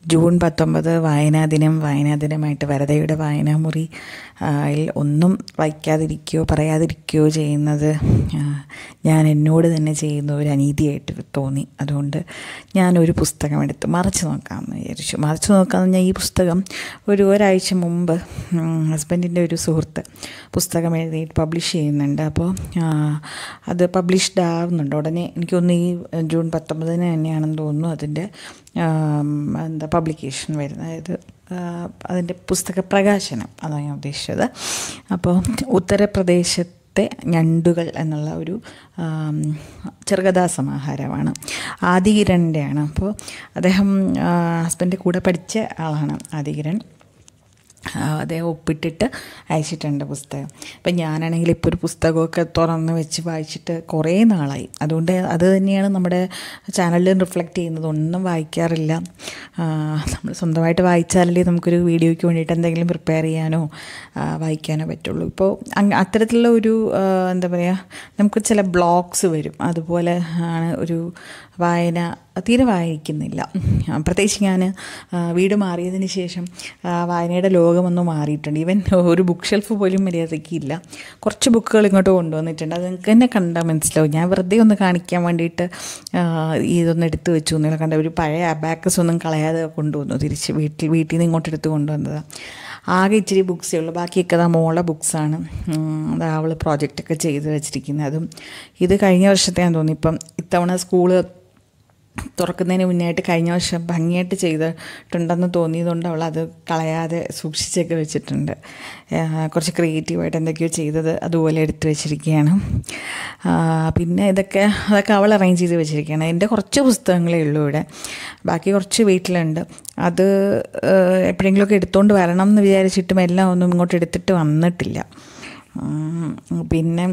June പത്തൊമ്പത് വായനാ ദിനം വായനാ ദിനമായിട്ട് വരദയുടെ വായനാമുറി ആ, യിൽ ഒന്നും വായിക്കാതിരിക്കുകയോ പറയാതിരിക്കുകയോ ചെയ്യുന്നത് ആ, ഞാൻ എന്നോട് തന്നെ ചെയ്യുന്ന ഒരു അനീതിയായിട്ട് തോന്നി അതുകൊണ്ട് ഞാനൊരു പുസ്തകം എടുത്ത് മറിച്ച് നോക്കാമെന്ന് വിചാരിച്ചു മറിച്ച് നോക്കാമെന്ന് പറഞ്ഞാൽ ഈ പുസ്തകം ഒരു ഒരാഴ്ച മുമ്പ് ഹസ്ബൻഡിൻ്റെ ഒരു സുഹൃത്ത് പുസ്തകം എഴുതിയിട്ട് പബ്ലിഷ് ചെയ്യുന്നുണ്ട് അപ്പോൾ ആ, അത് പബ്ലിഷ്ഡ് ആവുന്നുണ്ട് ഉടനെ എനിക്കൊന്ന് ഈ ജൂൺ പത്തൊമ്പതിന് തന്നെയാണെന്ന് തോന്നുന്നു അതിൻ്റെ ആം, എന്താ പബ്ലിക്കേഷൻ വരുന്നത് അതായത് ആ, അതിൻ്റെ പുസ്തക പ്രകാശനം അതാണ് ഞാൻ ഉദ്ദേശിച്ചത് അപ്പോൾ ഉത്തർപ്രദേശത്തെ ഞണ്ടുകൾ എന്നുള്ള ഒരു ആം, ചെറുകഥാ സമാഹാരമാണ് ആദികിരണിൻ്റെയാണ് അപ്പോൾ അദ്ദേഹം ഹസ്ബൻഡ് കൂടെ പഠിച്ച ആളാണ് ആദികിരൺ ആ, അദ്ദേഹം ഒപ്പിട്ടിട്ട് അയച്ചിട്ടുണ്ട് പുസ്തകം അപ്പം ഞാനാണെങ്കിൽ ഇപ്പോൾ ഒരു പുസ്തകമൊക്കെ തുറന്ന് വെച്ച് വായിച്ചിട്ട് കുറേ നാളായി അതുകൊണ്ട് അത് തന്നെയാണ് നമ്മുടെ ചാനലിൽ റിഫ്ലക്റ്റ് ചെയ്യുന്നത് ഒന്നും വായിക്കാറില്ല ആ, നമ്മൾ സ്വന്തമായിട്ട് വായിച്ചാലല്ലേ നമുക്കൊരു വീഡിയോയ്ക്ക് വേണ്ടിയിട്ട് എന്തെങ്കിലും പ്രിപ്പയർ ചെയ്യാനോ ആ, വായിക്കാനോ പറ്റുള്ളൂ ഇപ്പോൾ അങ്ങ് അത്തരത്തിലുള്ള ഒരു ആ, എന്താ പറയുക നമുക്ക് ചില ബ്ലോഗ്സ് വരും അതുപോലെ ആണ് ഒരു വായന തീരെ വായിക്കുന്നില്ല ആ, പ്രത്യേകിച്ച് ഞാൻ ആ, വീട് മാറിയതിന് ശേഷം ആ, വായനയുടെ ലോകമൊന്നും മാറിയിട്ടുണ്ട് ഈവൻ ഒരു ബുക്ക് ഷെൽഫ് പോലും മര്യാദയ്ക്ക് ഇല്ല കുറച്ച് ബുക്കുകൾ ഇങ്ങോട്ട് കൊണ്ടുവന്നിട്ടുണ്ട് അത് നിങ്ങൾക്ക് തന്നെ കണ്ടാൽ മനസ്സിലാവും ഞാൻ വെറുതെ ഒന്ന് കാണിക്കാൻ വേണ്ടിയിട്ട് ആ, ഇതൊന്ന് എടുത്ത് വെച്ചു എന്നില്ല കണ്ട ഒരു പഴയ അബാക്കസ് ഒന്നും കളയാതെ കൊണ്ടുവന്നു തിരിച്ച് വീട്ടിൽ വീട്ടിൽ നിന്ന് ഇങ്ങോട്ട് എടുത്ത് കൊണ്ടുവന്നതാണ് ആകെ ഇച്ചിരി ബുക്സേ ഉള്ളൂ ബാക്കിയൊക്കെ അതാ മോളെ ബുക്സാണ് അത് അവൾ പ്രോജക്റ്റൊക്കെ ചെയ്ത് വെച്ചിരിക്കുന്നത് അതും ഇത് കഴിഞ്ഞ വർഷത്തെ ഞാൻ തോന്നി ഇപ്പം ഇത്തവണ സ്കൂള് തുറക്കുന്നതിന് മുന്നേ ആയിട്ട് കഴിഞ്ഞ വർഷം ഭംഗിയായിട്ട് ചെയ്തിട്ടുണ്ടെന്ന് തോന്നിയതുകൊണ്ട് അവൾ അത് കളയാതെ സൂക്ഷിച്ചൊക്കെ വെച്ചിട്ടുണ്ട് ആ, കുറച്ച് ക്രിയേറ്റീവായിട്ട് എന്തൊക്കെയോ ചെയ്തത് അതുപോലെ എടുത്തു വെച്ചിരിക്കുകയാണ് ആ, പിന്നെ ഇതൊക്കെ അതൊക്കെ അവൾ അറേഞ്ച് ചെയ്ത് വെച്ചിരിക്കുകയാണ് എൻ്റെ കുറച്ച് പുസ്തകങ്ങളേ ഉള്ളൂ ഇവിടെ ബാക്കി കുറച്ച് വീട്ടിലുണ്ട് അത് ആ, എപ്പോഴെങ്കിലുമൊക്കെ എടുത്തുകൊണ്ട് വരണം എന്ന് വിചാരിച്ചിട്ടും എല്ലാം ഒന്നും ഇങ്ങോട്ട് എടുത്തിട്ട് വന്നിട്ടില്ല ഉം, പിന്നെ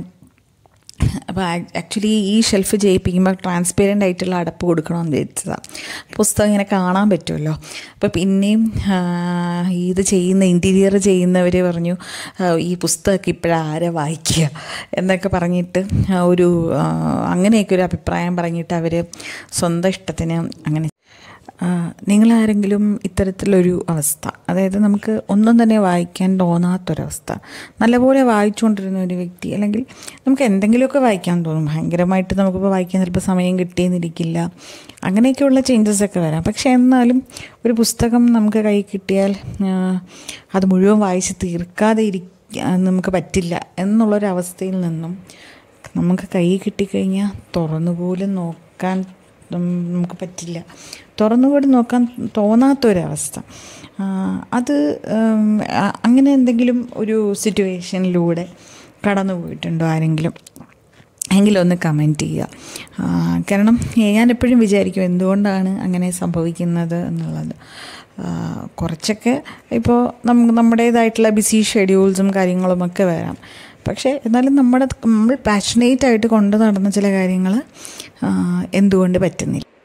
അപ്പോൾ ആക്ച്വലി ഈ ഷെൽഫ് ചെയ്യിപ്പിക്കുമ്പോൾ ട്രാൻസ്പെറൻ്റ് ആയിട്ടുള്ള അടപ്പ് കൊടുക്കണമെന്ന് വിചാരിച്ചതാണ് പുസ്തകം ഇങ്ങനെ കാണാൻ പറ്റുമല്ലോ അപ്പോൾ പിന്നെയും ആ, ഇത് ചെയ്യുന്ന ഇൻറ്റീരിയർ ചെയ്യുന്നവർ പറഞ്ഞു ആ, ഈ പുസ്തകമൊക്കെ ഇപ്പോഴാരെ വായിക്കുക എന്നൊക്കെ പറഞ്ഞിട്ട് ആ, ഒരു ആ, അങ്ങനെയൊക്കെ ഒരു അഭിപ്രായം പറഞ്ഞിട്ട് അവർ സ്വന്തം ഇഷ്ടത്തിന് അങ്ങനെ ആ, നിങ്ങളാരെങ്കിലും ഇത്തരത്തിലൊരു അവസ്ഥ അതായത് നമുക്ക് ഒന്നും തന്നെ വായിക്കാൻ തോന്നാത്തൊരവസ്ഥ നല്ലപോലെ വായിച്ചുകൊണ്ടിരുന്ന ഒരു വ്യക്തി അല്ലെങ്കിൽ നമുക്ക് എന്തെങ്കിലുമൊക്കെ വായിക്കാൻ തോന്നും ഭയങ്കരമായിട്ട് നമുക്കിപ്പോൾ വായിക്കാൻ ചിലപ്പോൾ സമയം കിട്ടിയെന്നിരിക്കില്ല അങ്ങനെയൊക്കെയുള്ള ചേഞ്ചസ് ഒക്കെ വരാം പക്ഷേ എന്നാലും ഒരു പുസ്തകം നമുക്ക് കൈ കിട്ടിയാൽ ആ, അത് മുഴുവൻ വായിച്ച് തീർക്കാതെ ഇരിക്കാൻ നമുക്ക് പറ്റില്ല എന്നുള്ളൊരവസ്ഥയിൽ നിന്നും നമുക്ക് കൈ കിട്ടിക്കഴിഞ്ഞാൽ തുറന്നു പോലും നോക്കാൻ ഉം, നമുക്ക് പറ്റില്ല തുറന്നുകൂടി നോക്കാൻ തോന്നാത്തൊരവസ്ഥ ആ, അത് ഉം, അ- അങ്ങനെ എന്തെങ്കിലും ഒരു സിറ്റുവേഷനിലൂടെ കടന്നു പോയിട്ടുണ്ടോ ആരെങ്കിലും എങ്കിലും ഒന്ന് കമൻറ്റ് ചെയ്യുക ആ, കാരണം ഞാൻ എപ്പോഴും വിചാരിക്കും എന്തുകൊണ്ടാണ് അങ്ങനെ സംഭവിക്കുന്നത് എന്നുള്ളത് ആ, കുറച്ചൊക്കെ ഇപ്പോൾ നമുക്ക് നമ്മുടേതായിട്ടുള്ള ബിസി ഷെഡ്യൂൾസും കാര്യങ്ങളുമൊക്കെ വരാം പക്ഷേ എന്നാലും നമ്മുടെ നമ്മൾ പാഷനേറ്റ് ആയിട്ട് കൊണ്ട് നടന്ന ചില കാര്യങ്ങൾ എന്തുകൊണ്ട് പറ്റുന്നില്ല